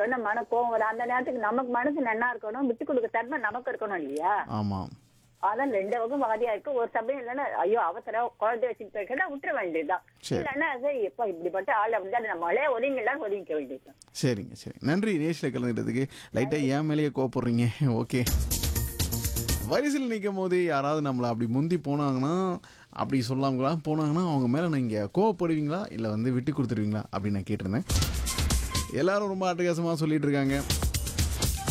உடனே மன கோவம் வரும் அந்த நேரத்துக்கு நமக்கு மனசு நன்னா இருக்கணும் விட்டு கொடுக்க தன்மை நமக்கு இருக்கணும் இல்லையா ஆமாம் அதான் ரெண்டு பக்கம் வாதியா இருக்கு ஒரு சமயம் இல்லைன்னா ஐயோ அவசரம் குழந்தை வச்சுட்டு போயிருக்கா விட்டுற வேண்டியதுதான் சரி. இல்லைன்னா அது எப்ப இப்படிப்பட்ட ஆளை வந்து நம்மளே ஒதுங்கலாம் ஒதுங்கிக்க வேண்டியது சரிங்க சரி நன்றி நேஷில் கலந்துட்டதுக்கு லைட்டாக ஏன் மேலேயே கோப்படுறீங்க ஓகே வரிசையில் நிற்கும் போது யாராவது நம்மளை அப்படி முந்தி போனாங்கன்னா அப்படி சொல்லாமங்களா போனாங்கன்னா அவங்க மேலே நீங்கள் கோவப்படுவீங்களா இல்லை வந்து விட்டு கொடுத்துருவீங்களா அப்படின்னு நான் கேட்டிருந்தேன் எல்லாரும் ரொம்ப அட்டகாசமாக சொல்லிட்டு இருக்காங்க